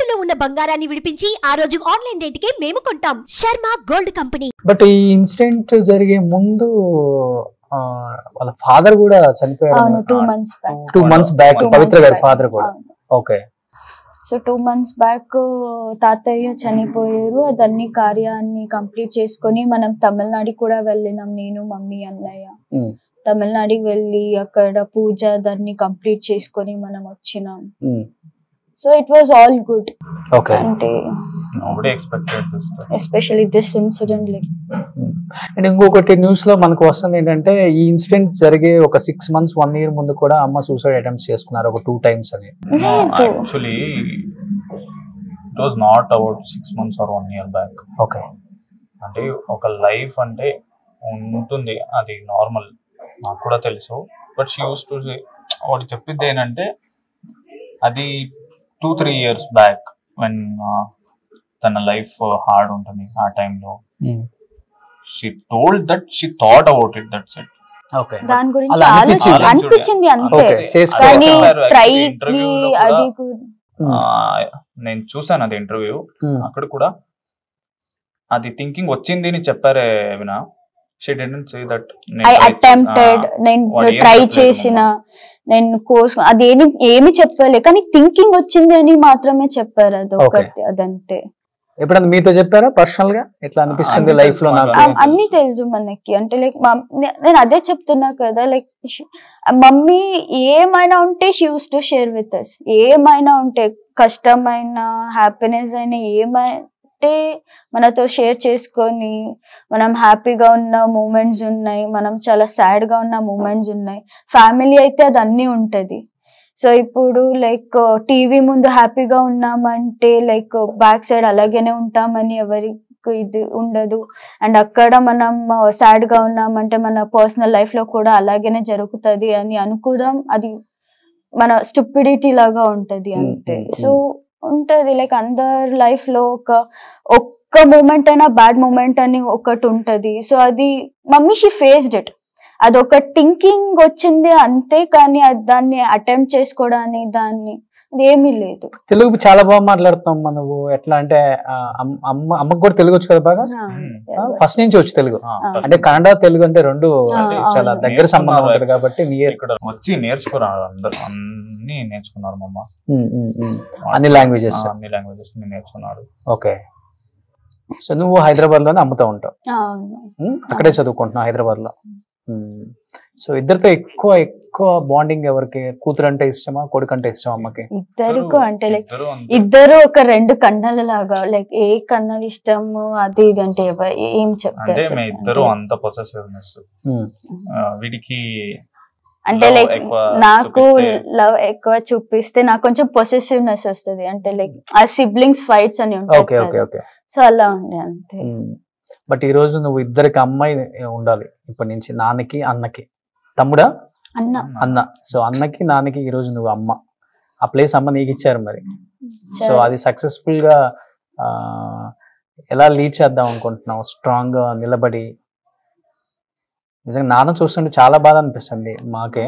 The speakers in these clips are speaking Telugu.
తాకట్టులో ఉన్న బంగారాన్ని విడిపించి ఆ రోజు ఆన్లైన్ రేటుకే మేము కొంటాం శర్మ గోల్డ్ కంపెనీ బట్ ఈ ఇన్సిడెంట్ జరిగే ముందు ఆ, వాళ్ళ ఫాదర్ కూడా చనిపోయారు అవును two months back two months back Two Pavitra months గారి back. ఫాదర్ కూడా okay so two months back తాతయ్య చనిపోయారు అదన్ని కార్యాన్ని కంప్లీట్ చేసుకొని మనం తమిళనాడు కూడా వెళ్ళినాం నేను మమ్మీ అన్నయ్య తమిళనాడుకి వెళ్ళి అక్కడ పూజ దాన్ని కంప్లీట్ చేసుకొని మనం వచ్చినాం so it was all good okay అంటే nobody expected this especially this incident like and ఇంకొకటి న్యూస్ లో మనకు వస్తుంది ఏంటంటే ఈ ఇన్సిడెంట్ జరిగే ఒక సిక్స్ మంత్స్ వన్ ఇయర్ ముందు కూడా అమ్మ సూసైడ్ అటెంప్ట్స్ చేసుకున్నారు ఒక టూ టైమ్స్ అని లేదు actually it was not about six months or one year back okay అంటే ఒక లైఫ్ అంటే ఉంటుంది అది నార్మల్ నాకు కూడా తెలుసు బట్ షీ యూస్ టు వాడు చెప్పింది ఏంటంటే అది two three years back when తన లైఫ్ హార్డ్ ఉంటుంది ఆ టైంలో she told that she thought about it that set okay దాని గురించి అలా ఆలోచన అనిపించింది. అనిపించింది అంతే ఓకే చేసుకో కానీ చెప్పారు ట్రై actually interview లో కూడా. అది కూడా నేను చూసాను అది ఇంటర్వ్యూ అక్కడ కూడా అది థింకింగ్ వచ్చింది అని చెప్పారే వినా she didn't say that I attempted నేను వాడు ఏం ట్రై చెప్పలేదు చేసిన నేను కోర్స్ అది ఏమి ఏమి చెప్పలే కానీ థింకింగ్ వచ్చింది అని మాత్రమే చెప్పారు అది Okay. ఒకటి అదంతే ఎప్పుడన్నా మీతో చెప్పారా పర్సనల్ గా ఇట్లా అనిపిస్తుంది అన్ని లైఫ్ లో తెలుసు నాకు మాకు. ఆ- అన్ని తెలుసు మనకి అంటే లైక్ నేను అదే చెప్తున్నా కదా లైక్ మమ్మీ ఏమైనా ఉంటే she use to share with us ఏమైనా ఉంటే కష్టమైన హ్యాపీనెస్ అయినా ఏమంటే మనతో షేర్ చేసుకొని మనం హ్యాపీగా ఉన్న మూమెంట్స్ ఉన్నాయి మనం చాలా సాడ్ గా ఉన్న మూమెంట్స్ ఉన్నాయి ఫ్యామిలీ అయితే అది అన్నీ ఉంటది సో ఇప్పుడు లైక్ టీవీ ముందు హ్యాపీగా ఉన్నామంటే లైక్ బ్యాక్ సైడ్ అలాగేనే ఉంటామని ఎవరికి ఇది ఉండదు అండ్ అక్కడ మనం సాడ్ గా ఉన్నామంటే మన పర్సనల్ లైఫ్ లో కూడా అలాగేనే జరుగుతది అని అనుకోవడం అది మన స్టూపిడిటీ లాగా ఉంటది Mm, అంతే mm, సో ఉంటది లైక్ అందరి లైఫ్ లో ఒక ఒక్క మూమెంట్ అయినా బ్యాడ్ మూమెంట్ అని ఒకటి ఉంటది సో అది మమ్మీ షీ ఫేస్డ్ ఇట్ అదొక థింకింగ్ వచ్చింది అంతే కానీ అది దాన్ని అటెంప్ట్ చేసుకోవడానికి దాన్ని అది ఏమీ లేదు తెలుగు చాలా బాగా మాట్లాడుతున్నాం నువ్వు ఎట్లా అంటే ఆ, అమ్మ అమ్మ- అమ్మకు కూడా తెలుగు వచ్చు కదా బాగా ఫస్ట్ నుంచి వచ్చు తెలుగు అంటే కన్నడ తెలుగు అంటే రెండు ఆ, చాలా అవును. దగ్గర సంబంధం ఉంటుంది కాబట్టి నియర్ ఇక్కడ వచ్చి నేర్చుకున్నారు అందరు అన్ని నేర్చుకున్నారు మమ్మ అన్ని లాంగ్వేజెస్ అన్ని లాంగ్వేజెస్ నేర్చుకున్నారు ఓకే సో నువ్వు హైదరాబాద్ లోనే అమ్ముతూ ఉంటావు అవును ఉమ్, అక్కడే చదువుకుంటున్నావు హైదరాబాద్ లో సో ఇద్దరితో ఎక్కువ ఎక్కువ బాండింగ్ ఎవరికి కూతురు అంటే ఇష్టమా కొడుకు అంటే ఇష్టమా అమ్మకి ఇద్దరికి అంటే లైక్ ఇద్దరు అంతే. ఇద్దరు ఒక రెండు కన్నల లాగా లైక్ ఏ కన్నలు ఇష్టము అది ఇది అంటే ఎవ- ఏం అంటే చెప్తారు మేము ఇద్దరు అంత పొసెసివ్నెస్ ఉమ్, వీడికి అంటే love లైక్ ఎక్కువ నాకు చూపిస్తే- లవ్ ఎక్కువ చూపిస్తే నాకు కొంచెం పొసెసివ్నెస్ వస్తుంది అంటే లైక్ ఆ సిబ్లింగ్స్ ఫైట్స్ అని ఓకే ఓకే ఉంటాయి ఓకే సో అలా ఉండే అంతే బట్ ఈ రోజు నువ్వు ఇద్దరికి అమ్మాయి ఉండాలి ఇప్పటి నుంచి నాన్నకి అన్నకి తమ్ముడా అన్న అన్న సో అన్నకి నాన్నకి ఈ రోజు నువ్వు అమ్మ ఆ ప్లేస్ అమ్మ నీకు ఇచ్చారు మరి సో సరే. అది సక్సెస్ఫుల్ గా ఆ, ఎలా లీడ్ చేద్దాం అనుకుంటున్నావు స్ట్రాంగ్ గా నిలబడి నిజంగా నాన్న చూస్తుంటే చాలా బాధ అనిపిస్తుంది మాకే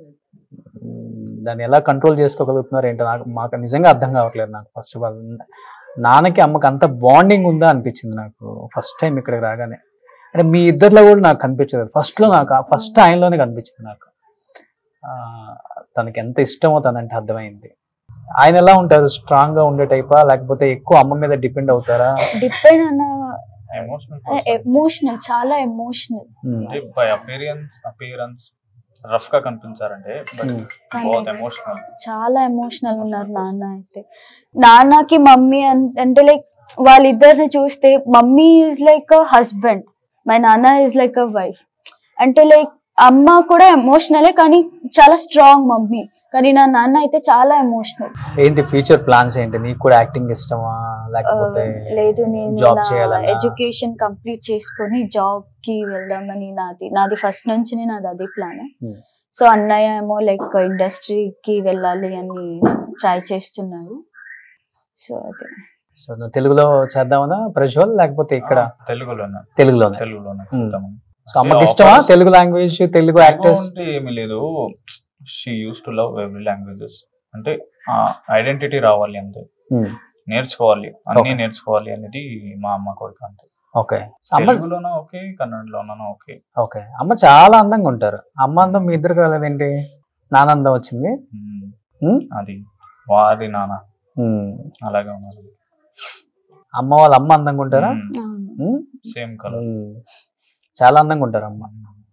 ఉమ్, దాన్ని ఎలా కంట్రోల్ చేసుకోగలుగుతున్నారు ఏంటో నాకు మాకు నిజంగా అర్థం కావట్లేదు నాకు ఫస్ట్ ఆఫ్ ఆల్ నాన్నకి అమ్మకి అంత బాండింగ్ ఉందా అనిపించింది నాకు ఫస్ట్ టైం ఇక్కడికి రాగానే అంటే మీ ఇద్దరిలో కూడా నాకు కనిపించలేదు ఫస్ట్ లో నాకు ఫస్ట్ ఆయనలోనే కనిపించింది నాకు ఆ, తనకి ఎంత ఇష్టమో తనంటే అర్థమైంది ఆయన ఎలా ఉంటారు స్ట్రాంగ్ గా ఉండే టైపా లేకపోతే ఎక్కువ అమ్మ మీద డిపెండ్ అవుతారా డిపెండ్ అన్న ఎమోషనల్ ఎమోషనల్ చాలా emotional um, by appearance appearance rough గా కనిపించారంటే బట్ ఉమ్, బహుత్ ఎమోషనల్ చాలా ఎమోషనల్ ఉన్నారు నాన్న అయితే నాన్నకి మమ్మీ అన్- అంటే లైక్ వాళ్ళిద్దరిని చూస్తే mummy is like a husband my నాన్న ఈజ్ లైక్ అ వైఫ్ అంటే లైక్ అమ్మ కూడా ఎమోషనలే కానీ చాలా స్ట్రాంగ్ మమ్మీ కానీ నా నాన్న అయితే చాలా ఎమోషనల్ ఏంటి ఫ్యూచర్ ప్లాన్స్ ఏంటి నీకు కూడా యాక్టింగ్ ఇష్టమా లేకపోతే లేదు నేను జాబ్ నా చేయాలన్నా ఎడ్యుకేషన్ కంప్లీట్ చేసుకొని జాబ్ కి వెళ్దామని నాది నాది ఫస్ట్ నుంచి నాది అదే ప్లాన్ Hmm. సో అన్నయ్య ఏమో లైక్ ఇండస్ట్రీకి వెళ్ళాలి అని ట్రై చేస్తున్నారు సో అదే సో నువ్వు తెలుగులో చేద్దామనా ప్రజ్వల్ లేకపోతే ఇక్కడ తెలుగులోనే తెలుగులోనే తెలుగులోనే Hmm. చూద్దామని సో అమ్మకి ఇష్టమా తెలుగు లాంగ్వేజ్ తెలుగు యాక్టర్స్ అంటే ఏమీ లేదు she use to love every languages అంటే ఐడెంటిటీ రావాలి అంతే నేర్చుకోవాలి అన్ని Okay. నేర్చుకోవాలి అనేది మా అమ్మ కోరిక అంతే ఓకే అమ్మ తెలుగులోనూ ఓకే కన్నడలోనూ ఓకే ఓకే అమ్మ చాలా అందంగా ఉంటారు అమ్మ అందం మీ ఇద్దరు కలదేంటి నానందం వచ్చింది ఉమ్. ఉమ్? అది వారి నాన్న ఉమ్. అలాగే ఉన్నారు అమ్మ వాళ్ళ అమ్మ అందంగా ఉంటారా ఉమ్? సేమ్ కలర్ ఉమ్. చాలా అందంగా ఉంటారు అమ్మ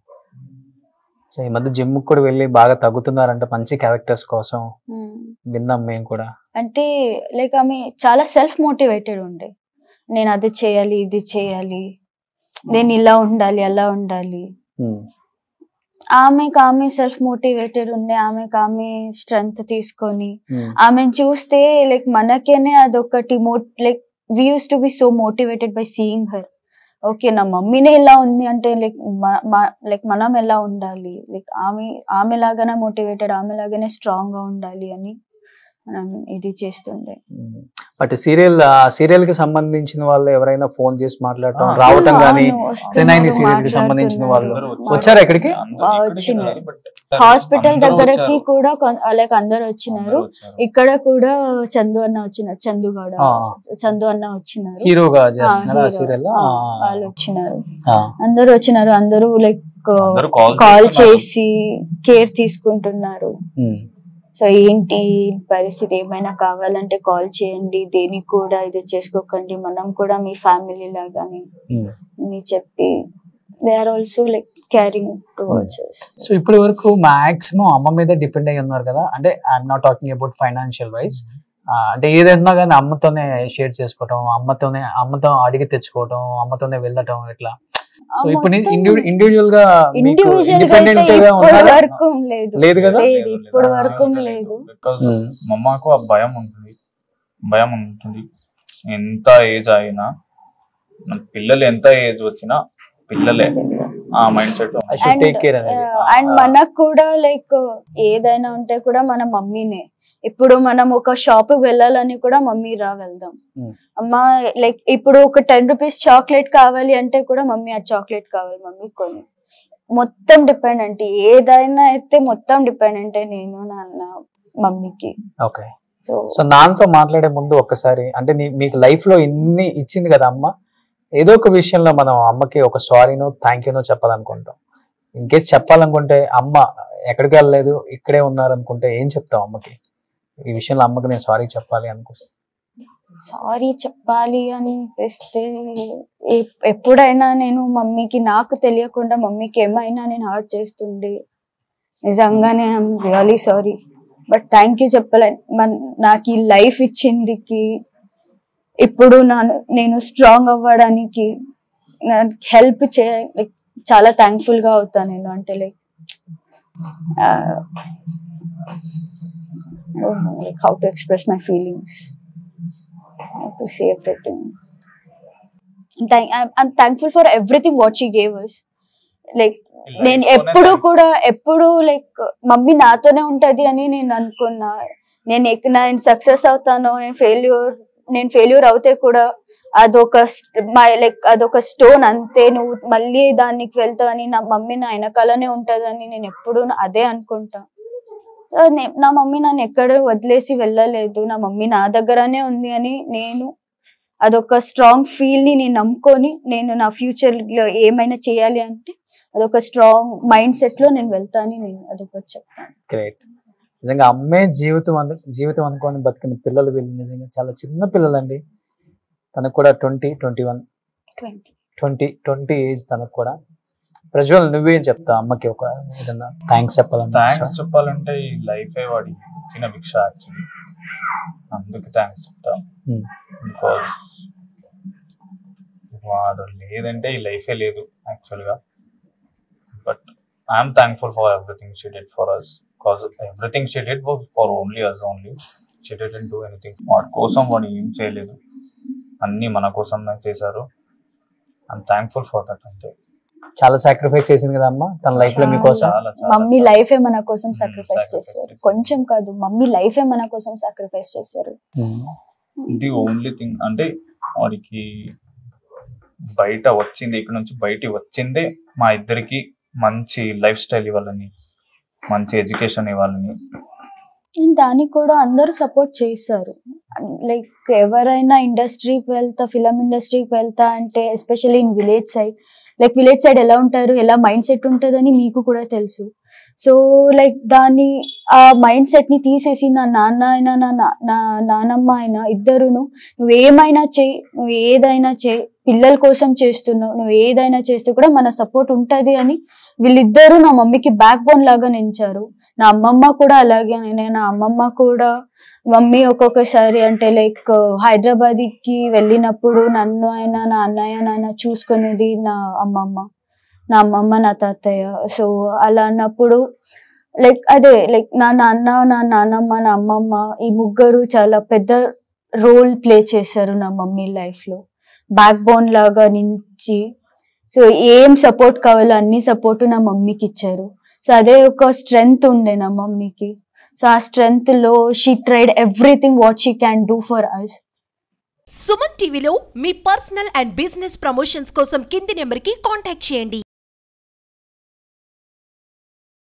సో ఈ మధ్య జిమ్ కూడా వెళ్ళి బాగా తగ్గుతున్నారంట మంచి క్యారెక్టర్స్ కోసం విన్నాం మేము కూడా అంటే లైక్ ఆమె చాలా సెల్ఫ్ మోటివేటెడ్ ఉండే నేను అది చేయాలి ఇది చేయాలి నేను ఇలా ఉండాలి అలా ఉండాలి ఉమ్. ఆమెకు ఆమె సెల్ఫ్ మోటివేటెడ్ ఉండే ఆమెకు ఆమె స్ట్రెంగ్త్ తీసుకొని ఉమ్. ఆమెను చూస్తే లైక్ మనకేనే అదొకటి మో like we use to be so motivated by seeing her okay నా మమ్మీనే ఇలా ఉంది అంటే లైక్ లైక్ మనం ఎలా ఉండాలి లైక్ ఆమె ఆమె లాగానే మోటివేటెడ్ ఆమె లాగానే స్ట్రాంగ్ గా ఉండాలి అని మనం ఇది చేస్తుండే బట్ సీరియల్ సీరియల్ కి సంబంధించిన వాళ్ళు ఎవరైనా ఫోన్ చేసి మాట్లాడటం ఆ, రావటం అవును, కానీ వస్తున్నారు, త్రినైని సీరియల్ కి సంబంధించిన వాళ్ళు మాట్లాడుతున్నారు. వచ్చారా ఇక్కడికి ఆ, వచ్చినారు. హాస్పిటల్ దగ్గరకి కూడా లైక్ అందరు వచ్చినారు ఇక్కడ కూడా చందు అన్న వచ్చినారు చందు గౌడ ఆ. చందు అన్న వచ్చినారు హీరోగా చేస్తున్నారు ఆ hero. సీరియల్ ఆ, వాళ్ళు వచ్చినారు అందరూ వచ్చినారు అందరూ లైక్ అందరూ call కాల్ చేస్తున్నారు. చేసి కేర్ తీసుకుంటున్నారు సో ఏంటి పరిస్థితి ఏమైనా కావాలంటే కాల్ చేయండి దేనికి కూడా ఇది చేసుకోకండి మనం కూడా మీ ఫ్యామిలీ లాగాని అని చెప్పి they are also like caring towards so ఇప్పటి వరకు మాక్సిమం అమ్మ మీద డిపెండ్ అయ్యి ఉన్నారు కదా అంటే I'm not talking about financial wise అంటే ఏదైనా కానీ అమ్మతోనే షేర్ చేసుకోవటం అమ్మతోనే అమ్మతో అడిగి తెచ్చుకోవటం అమ్మతోనే వెళ్ళటం ఇట్లా సో ఇప్పుడు ఇండివిజువల్ గా ఇండివిజువల్ గా అయితే ఇండిపెండెంట్ గా ఇప్పటి ఉన్నారా వరకు లేదు లేదు కదా లేదు ఇప్పటి వరకు లేదు ఉమ్. మమ్మకు ఆ భయం ఉంటుంది భయం ఉంటుంది ఎంత ఏజ్ అయినా మన పిల్లలు ఎంత ఏజ్ వచ్చినా పిల్లలే ఆ mindset I should take care అనేది అండ్ మనకు కూడా లైక్ ఏదైనా ఉంటే కూడా మన మమ్మీనే ఇప్పుడు మనం ఒక షాప్ వెళ్ళాలని కూడా మమ్మీ రా వెళ్దాం Hmm. అమ్మ లైక్ ఇప్పుడు ఒక టెన్ రూపీస్ చాక్లెట్ కావాలి అంటే కూడా మమ్మీ ఆ చాక్లెట్ కావాలి మమ్మీ కొని మొత్తం డిపెండెంట్ ఏదైనా అయితే మొత్తం డిపెండెంట్ నేను నాన్న మమ్మీకి ఓకే సో సో నాన్నతో మాట్లాడే ముందు ఒక్కసారి అంటే నీ- మీకు లైఫ్ లో ఇన్ని ఇచ్చింది కదా అమ్మ ఏదో ఒక విషయంలో మనం అమ్మకి ఒక సారీనో థ్యాంక్ యూనో చెప్పాలనుకుంటాం ఇన్ కేస్ చెప్పాలనుకుంటే అమ్మ ఎక్కడికి వెళ్ళలేదు ఇక్కడే ఉన్నారు అనుకుంటే ఏం చెప్తావు అమ్మకి ఈ విషయంలో అమ్మకి నేను సారీ చెప్పాలి అనుకొస్తా సారీ చెప్పాలి అనిపిస్తే ఎప్- ఎప్పుడైనా నేను మమ్మీకి నాకు తెలియకుండా మమ్మీకి ఏమైనా నేను హర్ట్ చేస్తుండే నిజంగానే I'm really sorry but thank you చెప్పలే మన్- నాకు ఈ లైఫ్ ఇచ్చిందికి ఇప్పుడు నా నేను స్ట్రాంగ్ అవ్వడానికి హెల్ప్ చే like, చాలా థ్యాంక్ఫుల్ గా అవుతాను నేను అంటే like like how to express my feelings how to say everything. Thank, I'm, I'm thankful for everything what she gave us. Like నేను ఎప్పుడు కూడా ఎప్పుడు లైక్ మమ్మీ నాతోనే ఉంటది అని నేను అనుకున్నా నేను ఎక్- నేను సక్సెస్ అవుతాను నేను ఫెయిల్యూర్ నేను ఫెయిల్యూర్ అవుతే కూడా అదొక లైక్ అదొక స్టోన్ అంతే నువ్వు మళ్ళీ దానికి వెళ్తావని నా మమ్మీ నా వెనకాలనే ఉంటదని నేను ఎప్పుడు అదే అనుకుంటా సో నే- నా మమ్మీ నన్ను ఎక్కడ వదిలేసి వెళ్ళలేదు నా మమ్మీ నా దగ్గరనే ఉంది అని నేను అదొక స్ట్రాంగ్ ఫీల్ ని నేను నమ్ముకొని నేను నా ఫ్యూచర్ లో ఏమైనా చేయాలి అంటే అదొక స్ట్రాంగ్ మైండ్ సెట్ లో నేను వెళ్తాను నేను అదొకటి చెప్తాను గ్రేట్ నిజంగా అమ్మే జీవితం అను జీవితం అనుకొని బతికిన పిల్లలు వీళ్ళు నిజంగా చాలా చిన్న పిల్లలండి తనకు కూడా twenty twenty one twenty twenty twenty age తనకు కూడా ప్రజ్వల్ నువ్వేం చెప్తా అమ్మకి ఒక ఏదన్నా థ్యాంక్స్ చెప్పాలన్నా థ్యాంక్స్ చెప్పాలంటే ఈ లైఫే వాడి ఇచ్చిన భిక్ష యాక్చువల్లీ అందుకు థ్యాంక్స్ చెప్తా Hmm. బికాస్ వాడు లేదంటే ఈ లైఫే లేదు యాక్చువల్గా but I'm thankful for everything she did for us because everything she did was for only us only she did do anything వాడి కోసం వాడు ఏం చేయలేదు అన్నీ మన కోసం చేశారు ఐఎమ్ థ్యాంక్ఫుల్ ఫర్ దట్ అంతే చాలా సాక్రిఫైస్ చేసింది కదా అమ్మ తన లైఫ్ లో మీకోసం చాలా చాలా మమ్మీ చాలా. లైఫే మన కోసం Hmm, సాక్రిఫైస్ sacrifice చేశారు చేశారు. కొంచెం కాదు మమ్మీ లైఫే మన కోసం సాక్రిఫైస్ చేశారు ఉమ్. ది ఓన్లీ థింగ్ అంటే వాడికి బయట వచ్చింది ఇక్కడ నుంచి బయట వచ్చిందే మా ఇద్దరికి మంచి లైఫ్ స్టైల్ ఇవ్వాలని మంచి ఎడ్యుకేషన్ ఇవ్వాలని And దానికి కూడా అందరూ సపోర్ట్ చేస్తారు లైక్ ఎవరైనా ఇండస్ట్రీకి వెళ్తా ఫిలం ఇండస్ట్రీకి వెళ్తా అంటే especially in village side like village side ఎలా ఉంటారు ఎలా మైండ్ సెట్ ఉంటుందని మీకు కూడా తెలుసు సో లైక్ దాన్ని ఆ మైండ్ సెట్ ని తీసేసి నా నాన్న అయినా నా నా- నా నానమ్మ అయినా ఇద్దరును నువ్వు ఏమైనా చేయి నువ్వు ఏదైనా చేయి పిల్లల కోసం చేస్తున్నావు నువ్వు ఏదైనా చేస్తే కూడా మన సపోర్ట్ ఉంటది అని వీళ్ళిద్దరూ నా మమ్మీకి బ్యాక్ బోన్ లాగా నించారు నా అమ్మమ్మ కూడా అలాగే నేను నా అమ్మమ్మ కూడా మమ్మీ ఒక్కొక్కసారి అంటే లైక్ హైదరాబాద్ కి వెళ్ళినప్పుడు నన్ను అయినా నా అన్నయ్య నాన్న చూసుకునేది నా అమ్మమ్మ నా అమ్మమ్మ నా తాతయ్య సో అలా అన్నప్పుడు లైక్ అదే లైక్ నా నాన్న నా నాన్నమ్మ నా అమ్మమ్మ ఈ ముగ్గురు చాలా పెద్ద రోల్ ప్లే చేశారు నా మమ్మీ లైఫ్ లో బ్యాక్ బోన్ లాగా నుంచి సో ఏం సపోర్ట్ కావాలో అన్ని సపోర్ట్ నా మమ్మీకి ఇచ్చారు సో అదే ఒక స్ట్రెంగ్త్ ఉండే నా మమ్మీకి సో ఆ స్ట్రెంగ్త్ లో she tried everything what she can do for us Suman టీవీలో మీ పర్సనల్ అండ్ బిజినెస్ ప్రమోషన్స్ కోసం కింది నెంబర్కి కాంటాక్ట్ చేయండి